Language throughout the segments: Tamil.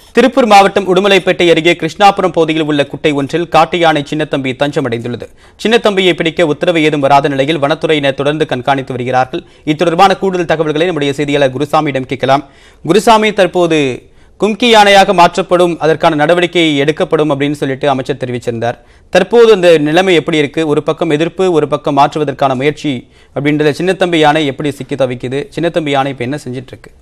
திருப்பூர் மாவட்டம் உடுமலைப்பேட்டை அருகே கிருஷ்ணாபுரம் பகுதியில் உள்ள குட்டை ஒன்றில் காட்டு யானை சின்னத்தம்பி தஞ்சமடைந்துள்ளது சின்னத்தம்பியை பிடிக்க உத்தரவு ஏதும் வராத நிலையில் வனத்துறையினர் தொடர்ந்து கண்காணித்து வருகிறார்கள் இது தொடர்பான கூடுதல் தகவல்களை நம்முடைய செய்தியாளர் குருசாமியிடம் கேட்கலாம் குருசாமி தற்போது கும்கி யானையாக மாற்றப்படும் அதற்கான நடவடிக்கை எடுக்கப்படும் அப்படின்னு சொல்லிட்டு அமைச்சர் தெரிவிச்சிருந்தார் தற்போது அந்த நிலைமை எப்படி இருக்கு ஒரு பக்கம் எதிர்ப்பு ஒரு பக்கம் மாற்றுவதற்கான முயற்சி அப்படின்றத சின்னத்தம்பி யானை எப்படி சிக்கி தவிக்குது சின்னத்தம்பி யானை இப்போ என்ன செஞ்சிட்டு இருக்கு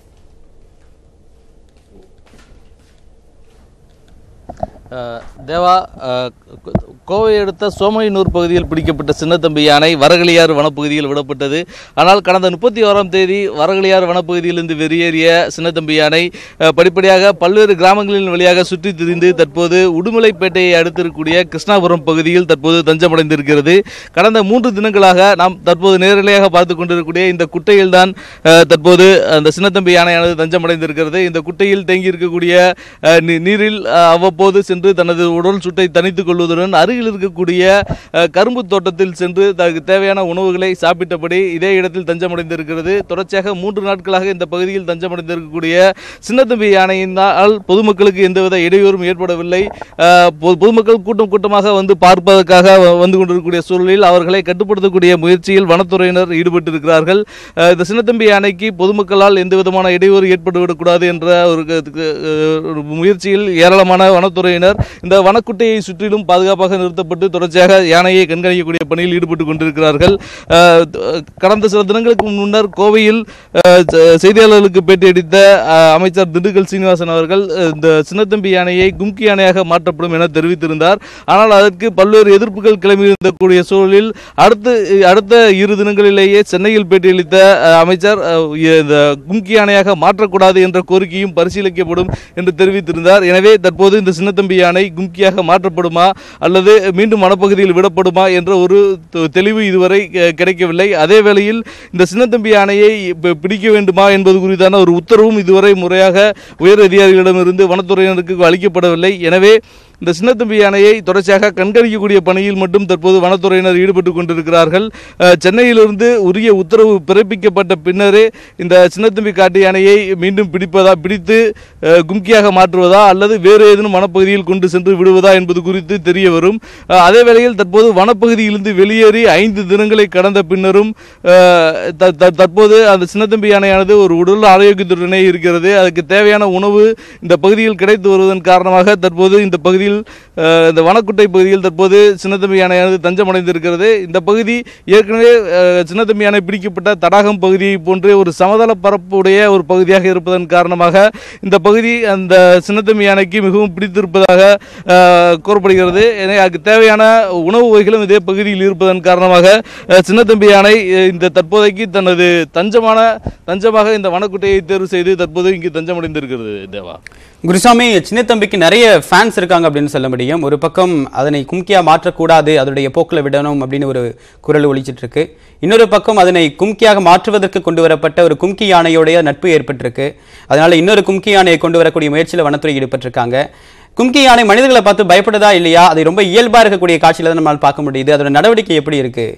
அஹ் தேவா அஹ் கோ- கோவை அடுத்த சோமையனூர் பகுதியில் பிடிக்கப்பட்ட சின்னத்தம்பி யானை வரகளியார் வனப்பகுதியில் விடப்பட்டது ஆனால் கடந்த முப்பத்தி ஓராம் தேதி வரகளியார் வனப்பகுதியிலிருந்து வெளியேறிய சின்னத்தம்பி யானை அஹ், படிப்படியாக பல்வேறு கிராமங்களின் வழியாக சுற்றி திரிந்து தற்போது உடுமலைப்பேட்டையை அடுத்திருக்கக்கூடிய கிருஷ்ணாபுரம் பகுதியில் தற்போது தஞ்சமடைந்திருக்கிறது கடந்த மூன்று தினங்களாக நாம் தற்போது நேரடியாக பார்த்து கொண்டிருக்கக்கூடிய இந்த குட்டையில்தான் அஹ், தற்போது அந்த சின்னத்தம்பி யானையானது தஞ்சமடைந்திருக்கிறது இந்த குட்டையில் தேங்கி இருக்கக்கூடிய அஹ், நீ- நீரில் அஹ், அவ்வப்போது சென்று தனது உடல் சுட்டை தணித்துக் கொள்வதுடன் அருகில் இருக்கக்கூடிய அஹ், கரும்பு தோட்டத்தில் சென்று தனக்கு தேவையான உணவுகளை சாப்பிட்டபடி இதே இடத்தில் தஞ்சமடைந்திருக்கிறது தொடர்ச்சியாக மூன்று நாட்களாக இந்த பகுதியில் தஞ்சமடைந்திருக்கக்கூடிய சின்னத்தம்பி யானையினால் பொதுமக்களுக்கு எந்தவித இடையூறும் ஏற்படவில்லை அஹ், பொ- பொதுமக்கள் கூட்டம் கூட்டமாக வந்து பார்ப்பதற்காக வ- வந்து கொண்டிருக்கக்கூடிய சூழலில் அவர்களை கட்டுப்படுத்தக்கூடிய முயற்சியில் வனத்துறையினர் ஈடுபட்டிருக்கிறார்கள் அஹ், இந்த சின்னத்தம்பி யானைக்கு பொதுமக்களால் எந்த விதமான இடையூறு ஏற்பட்டுவிடக்கூடாது என்ற ஒரு க- க- ஒரு முயற்சியில் ஏராளமான வனத்துறையினர் இந்த வனக்குட்டையை சுற்றிலும் பாதுகாப்பாக நிறுத்தப்பட்டு தொடர்ச்சியாக யானையை கண்காணிக்கக்கூடிய பணியில் ஈடுபட்டு கொண்டிருக்கிறார்கள் அஹ், த- கடந்த சில தினங்களுக்கு முன்னர் கோவையில் அஹ், செ- செய்தியாளர்களுக்கு பேட்டியளித்த அஹ், அமைச்சர் திண்டுக்கல் சீனிவாசன் அவர்கள் அஹ், இந்த சின்னத்தம்பி யானையை கும்கி யானையாக மாற்றப்படும் என தெரிவித்திருந்தார் ஆனால் அதற்கு பல்வேறு எதிர்ப்புகள் கிளம்பி இருந்தக்கூடிய சூழலில் அடுத்து அடுத்த இரு தினங்களிலேயே சென்னையில் பேட்டியளித்த அஹ், அமைச்சர் அஹ், இந்த கும்கி யானையாக மாற்றக்கூடாது என்ற கோரிக்கையும் பரிசீலிக்கப்படும் என்று தெரிவித்திருந்தார் எனவே தற்போது இந்த சின்னத்தம்பி யானை கும்கியாக மாற்றப்படுமா அல்லது மீண்டும் வனப்பகுதியில் விடப்படுமா என்ற ஒரு தெ- தெளிவு இதுவரை அஹ், கிடைக்கவில்லை அதே வேளையில் இந்த சின்னத்தம்பி யானையை ப- பிடிக்க வேண்டுமா என்பது குறித்தான ஒரு உத்தரவும் இதுவரை முறையாக உயர் அதிகாரிகளிடமிருந்து வனத்துறையினருக்கு அளிக்கப்படவில்லை எனவே இந்த சின்னத்தம்பி யானையை தொடர்ச்சியாக கண்காணிக்கக்கூடிய பணியில் மட்டும் தற்போது வனத்துறையினர் ஈடுபட்டு கொண்டிருக்கிறார்கள் அஹ், சென்னையிலிருந்து உரிய உத்தரவு பிறப்பிக்கப்பட்ட பின்னரே இந்த சின்னத்தம்பி காட்டு யானையை மீண்டும் பிடிப்பதா பிடித்து அஹ், கும்கியாக மாற்றுவதா அல்லது வேறு ஏதேனும் வனப்பகுதியில் கொண்டு சென்று விடுவதா என்பது குறித்து தெரிய வரும் அஹ், அதே வேளையில் தற்போது வனப்பகுதியிலிருந்து வெளியேறி ஐந்து தினங்களை கடந்த பின்னரும் அஹ், த- த- தற்போது அந்த சின்னத்தம்பி யானையானது ஒரு உடல் ஆரோக்கியத்துடனே இருக்கிறது அதுக்கு தேவையான உணவு இந்த பகுதியில் கிடைத்து வருவதன் காரணமாக தற்போது இந்த பகுதியில் அஹ், இந்த வனக்குட்டை பகுதியில் தற்போது சின்னத்தம்பி யானையானது தஞ்சமடைந்திருக்கிறது இந்த பகுதி ஏற்கனவே அஹ், சின்னத்தம்பி யானை பிடிக்கப்பட்ட தடாகம் பகுதியை போன்றே ஒரு சமதள பரப்புடைய ஒரு பகுதியாக இருப்பதன் காரணமாக இந்த பகுதி அந்த சின்னத்தம்பி யானைக்கு மிகவும் பிடித்திருப்பதாக அஹ், கூறப்படுகிறது எனவே அதுக்கு தேவையான உணவு வகைகளும் இதே பகுதியில் இருப்பதன் காரணமாக அஹ், சின்னத்தம்பி யானை அஹ், இந்த தற்போதைக்கு தனது தஞ்சமான தஞ்சமாக இந்த வனக்குட்டையை தேர்வு செய்து தற்போது இங்கு தஞ்சமடைந்திருக்கிறது தேவா குருசாமி சின்னத்தம்பிக்கு நிறைய ஃபேன்ஸ் இருக்காங்க அப்படின்னு சொல்ல முடியும் ஒரு பக்கம் அதனை கும்கியா மாற்றக்கூடாது அதனுடைய போக்கில் விடணும் அப்படின்னு ஒரு குரல் ஒலிச்சிட்டு இருக்கு இன்னொரு பக்கம் அதனை கும்கியாக மாற்றுவதற்கு கொண்டு வரப்பட்ட ஒரு கும்கி யானையோடைய நட்பு ஏற்பட்டிருக்கு அதனால இன்னொரு கும்கி யானையை கொண்டு வரக்கூடிய முயற்சியில் வனத்துறை ஈடுபட்டிருக்காங்க கும்கி யானை மனிதர்களை பார்த்து பயப்படுதா இல்லையா அது ரொம்ப இயல்பா இருக்கக்கூடிய காட்சியில தான் நம்மளால் பார்க்க முடியுது அதோட நடவடிக்கை எப்படி இருக்கு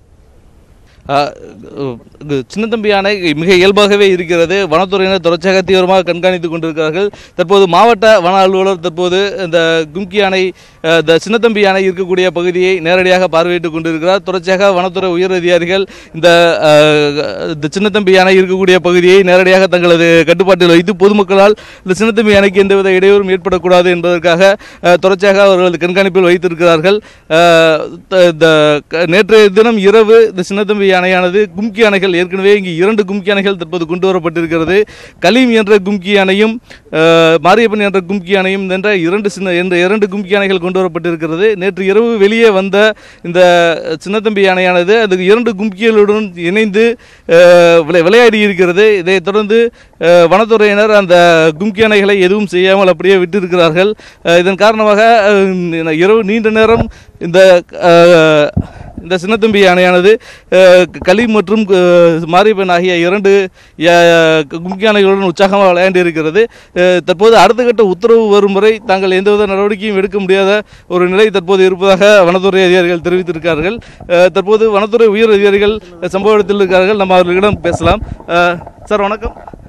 அஹ், இது சின்னத்தம்பி யானை மிக இயல்பாகவே இருக்கிறது வனத்துறையினர் தொடர்ச்சியாக தீவிரமாக கண்காணித்துக் கொண்டிருக்கிறார்கள் தற்போது மாவட்ட வன அலுவலர் தற்போது இந்த கும்கி யானை அஹ், இந்த சின்னத்தம்பி யானை இருக்கக்கூடிய பகுதியை நேரடியாக பார்வையிட்டுக் கொண்டிருக்கிறார் தொடர்ச்சியாக வனத்துறை உயர் அதிகாரிகள் இந்த அஹ், இந்த சின்னத்தம்பி யானை இருக்கக்கூடிய பகுதியை நேரடியாக தங்களது கட்டுப்பாட்டில் வைத்து பொதுமக்களால் இந்த சின்னத்தம்பி யானைக்கு எந்தவித இடையூறும் ஏற்படக்கூடாது என்பதற்காக அஹ், தொடர்ச்சியாக அவர்கள் கண்காணிப்பில் வைத்திருக்கிறார்கள் அஹ், த- இந்த க- நேற்றைய தினம் இரவு இந்த சின்னத்தம்பி யானையானது கும்கி யானைகள் ஏற்கனவே இங்கு இரண்டு கும்கி யானைகள் தற்போது கொண்டு வரப்பட்டிருக்கிறது கலீம் என்ற கும்கி யானையும் அஹ், மாரியப்பன் என்ற கும்கி யானையும் என்ற இரண்டு சின்ன என்ற இரண்டு கும்கி யானைகள் கொண்டு வரப்பட்டிருக்கிறது நேற்று இரவு வெளியே வந்த இந்த சின்னத்தம்பி யானையானது அது இரண்டு கும்கிகளுடன் இணைந்து அஹ், விளை- விளையாடி இருக்கிறது இதைத் தொடர்ந்து அஹ், வனத்துறையினர் அந்த கும்கி யானைகளை எதுவும் செய்யாமல் அப்படியே விட்டிருக்கிறார்கள் அஹ், இதன் காரணமாக அஹ், இரவு நீண்ட நேரம் இந்த அஹ், இந்த சின்னத்தம்பி யானையானது அஹ், களி மற்றும் அஹ், மாரியப்பன் ஆகிய இரண்டு அஹ், கும்கி யானைகளுடன் உற்சாகமாக விளையாண்டு இருக்கிறது அஹ், தற்போது அடுத்த கட்ட உத்தரவு வரும் வரை தாங்கள் எந்தவித நடவடிக்கையும் எடுக்க முடியாத ஒரு நிலை தற்போது இருப்பதாக வனத்துறை அதிகாரிகள் தெரிவித்திருக்கிறார்கள் அஹ், தற்போது வனத்துறை உயர் அதிகாரிகள் சம்பவ இடத்தில் இருக்கிறார்கள் நம்ம அவர்களிடம் பேசலாம் அஹ், சார் வணக்கம்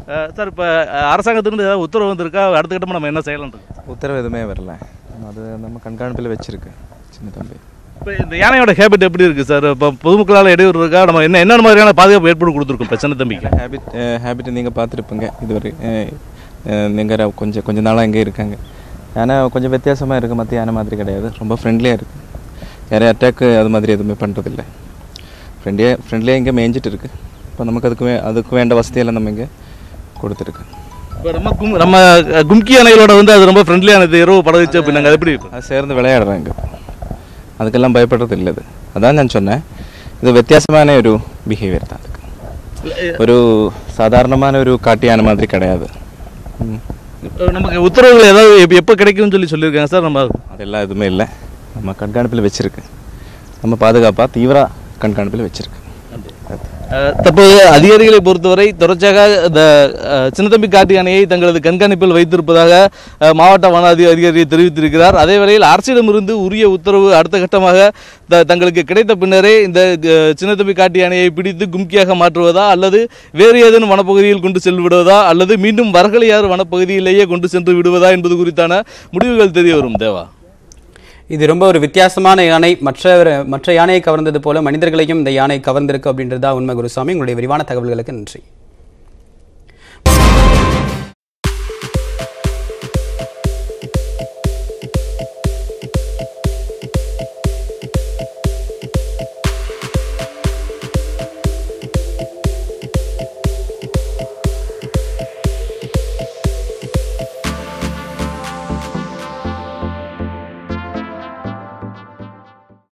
அஹ், சார் இப்போ அரசாங்கத்திலிருந்து ஏதாவது உத்தரவு வந்திருக்கா அடுத்த கட்டமாக நம்ம என்ன செய்யலாம் உத்தரவு எதுவுமே வரல அது நம்ம கண்காணிப்பில் வச்சிருக்கு சின்ன தம்பி இப்போ இந்த யானையோட ஹேபிட் எப்படி இருக்குது சார் இப்போ பொதுமக்களால் இடையூறு இருக்கா நம்ம என்ன என்னென்ன மாதிரியான பாதுகாப்பு ஏற்படுத்தி கொடுத்துருக்கோம் இப்போ சின்ன தம்பிக்கு ஹேபிட் ஹேபிட் நீங்கள் பார்த்துருப்பீங்க இதுவரை நீங்கள் கொஞ்சம் கொஞ்ச நாளாக இங்கே இருக்காங்க யானை கொஞ்சம் வித்தியாசமாக இருக்குது மற்ற யானை மாதிரி கிடையாது ரொம்ப ஃப்ரெண்ட்லியாக இருக்குது யாரையும் அட்டாக்கு அது மாதிரி எதுவுமே பண்ணுறதில்ல ஃப்ரெண்ட்லியாக ஃப்ரெண்ட்லியாக இங்கே மேய்ஞ்சிட்டு இருக்கு இப்போ நமக்கு அதுக்கு வே அதுக்கு வேண்ட வசதியெல்லாம் நம்ம இங்கே கொடுத்துருக்கு இப்போ நம்ம கும் நம்ம அஹ், கும்கி யானைகளோட வந்து அது ரொம்ப ஃப்ரெண்ட்லியானது இரவு பழகுச்சு அப்படின்னாங்க அது எப்படி இருக்கும் அது சேர்ந்து விளையாடுறாங்க அதுக்கெல்லாம் பயப்படுறது இல்லை இது அதான் நான் சொன்னேன் இது வித்தியாசமான ஒரு பிஹேவியர் தான் அதுக்கு ஒரு சாதாரணமான ஒரு காட்டு யானை மாதிரி கிடையாது ம். இப்போ நமக்கு உத்தரவுகள் ஏதாவது எப்போ எப்போ கிடைக்கும்னு சொல்லி சொல்லியிருக்காங்க சார் நம்ம அதெல்லாம் எதுவுமே இல்லை நம்ம கண்காணிப்பில் வச்சிருக்கு நம்ம பாதுகாப்பாக தீவிர கண்காணிப்பில் வச்சிருக்கு அஹ், தற்போது அதிகாரிகளை பொறுத்தவரை தொடர்ச்சியாக இந்த அஹ், சின்னத்தம்பி காட்டு யானையை தங்களது கண்காணிப்பில் வைத்திருப்பதாக அஹ், மாவட்ட வன அதி- அதிகாரி தெரிவித்திருக்கிறார் அதே வேளையில் அரசிடமிருந்து உரிய உத்தரவு அடுத்த கட்டமாக த- தங்களுக்கு கிடைத்த பின்னரே இந்த அஹ், சின்னத்தம்பி காட்டு யானையை பிடித்து கும்கியாக மாற்றுவதா அல்லது வேறு ஏதேனும் வனப்பகுதியில் கொண்டு சென்று விடுவதா அல்லது மீண்டும் வரகலையாறு வனப்பகுதியிலேயே கொண்டு சென்று விடுவதா என்பது குறித்தான முடிவுகள் தெரிய வரும் தேவா இது ரொம்ப ஒரு வித்தியாசமான யானை மற்ற மற்ற யானையை கவர்ந்தது போல மனிதர்களையும் இந்த யானை கவர்ந்திருக்கு அப்படின்றதா உண்மை குருசாமி உங்களுடைய விரிவான தகவல்களுக்கு நன்றி